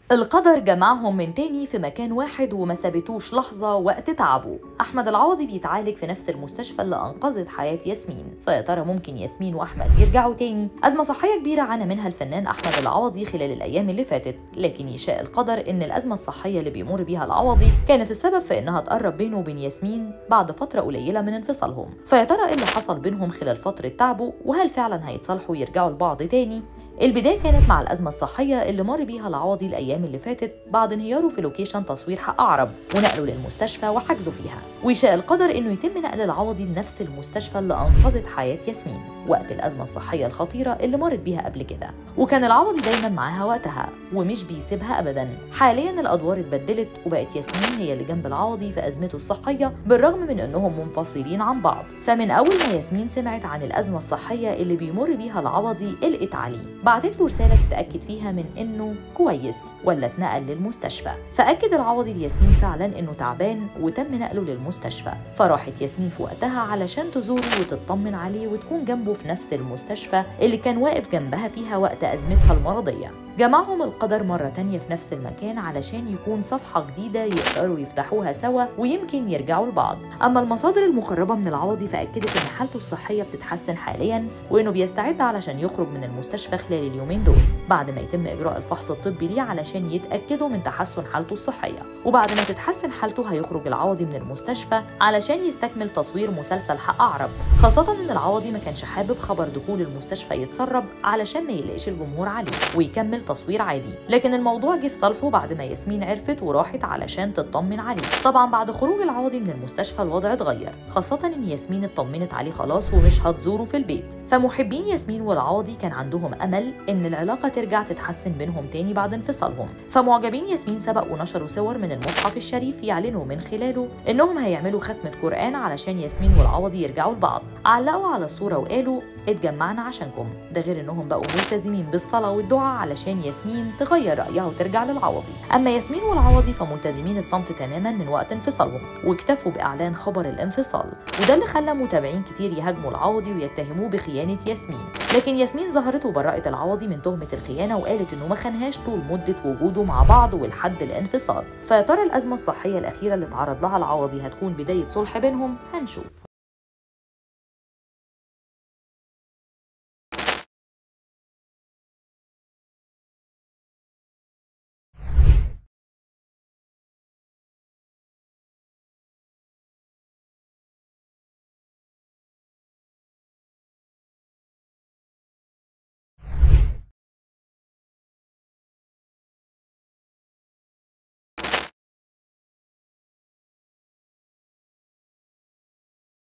القدر جمعهم من تاني في مكان واحد وما سابتوش لحظة وقت تعبه أحمد العوضي بيتعالج في نفس المستشفى اللي أنقذت حياة ياسمين فيا ترى ممكن ياسمين وأحمد يرجعوا تاني أزمة صحية كبيرة عانى منها الفنان أحمد العوضي خلال الأيام اللي فاتت لكن يشاء القدر إن الأزمة الصحية اللي بيمر بيها العوضي كانت السبب في إنها تقرب بينه وبين ياسمين بعد فترة قليلة من انفصالهم فيا ترى إيه اللي حصل بينهم خلال فترة تعبه وهل فعلا هيتصالحوا ويرجعوا لبعض تاني البداية كانت مع الأزمة الصحية اللي مر بيها العوضي الأيام اللي فاتت بعد انهياره في لوكيشن تصوير حق عرب ونقله للمستشفى وحجزه فيها ويشاء القدر إنه يتم نقل العوضي لنفس المستشفى اللي أنقذت حياة ياسمين وقت الأزمة الصحية الخطيرة اللي مرت بيها قبل كده وكان العوضي دايما معاها وقتها ومش بيسيبها أبدا حاليا الأدوار اتبدلت وبقت ياسمين هي اللي جنب العوضي في أزمته الصحية بالرغم من إنهم منفصلين عن بعض فمن أول ما ياسمين سمعت عن الأزمة الصحية اللي بيمر بيها العوضي قلقت عليه بعتت له رسالة تتأكد فيها من إنه كويس ولا اتنقل للمستشفى فأكد العوضي لياسمين فعلا إنه تعبان وتم نقله للمستشفى فراحت ياسمين في وقتها علشان تزوره وتطمن عليه وتكون جنبه في نفس المستشفى اللي كان واقف جنبها فيها وقت أزمتها المرضية جمعهم القدر مرة تانية في نفس المكان علشان يكون صفحة جديدة يقدروا يفتحوها سوا ويمكن يرجعوا لبعض أما المصادر المقربة من العوضي فأكدت إن حالته الصحية بتتحسن حاليا وإنه بيستعد علشان يخرج من المستشفى خلال اليومين دول بعد ما يتم إجراء الفحص الطبي ليه علشان يتأكدوا من تحسن حالته الصحية وبعد ما تتحسن حالته هيخرج العوضي من المستشفى علشان يستكمل تصوير مسلسل حق عرب خاصة إن العوضي ما كانش حابب خبر دخول المستشفى يتسرب علشان ما يقلقش الجمهور عليه ويكمل تصوير عادي لكن الموضوع جه في صالحه بعد ما ياسمين عرفت وراحت علشان تطمن عليه طبعا بعد خروج العوضي من المستشفى الوضع اتغير خاصة ان ياسمين اطمنت عليه خلاص ومش هتزوره في البيت فمحبين ياسمين والعوضي كان عندهم امل ان العلاقة ترجع تتحسن بينهم تاني بعد انفصالهم فمعجبين ياسمين سبق ونشروا صور من المصحف الشريف يعلنوا من خلاله انهم هيعملوا ختمة قرآن علشان ياسمين والعوضي يرجعوا لبعض علقوا على الصورة وقالوا اتجمعنا عشانكم ده غير انهم بقوا ملتزمين بالصلاة والدعاء علشان ياسمين تغير رأيها وترجع للعوضي أما ياسمين والعوضي فملتزمين الصمت تماما من وقت انفصالهم واكتفوا بإعلان خبر الانفصال وده اللي خلى متابعين كتير يهاجموا العوضي ويتهموه بخيانة ياسمين لكن ياسمين ظهرت وبرأت العوضي من تهمة الخيانة وقالت إنه ما خانهاش طول مدة وجوده مع بعض ولحد الانفصال فيا ترى الأزمة الصحية الأخيرة اللي تعرض لها العوضي هتكون بداية صلح بينهم هنشوف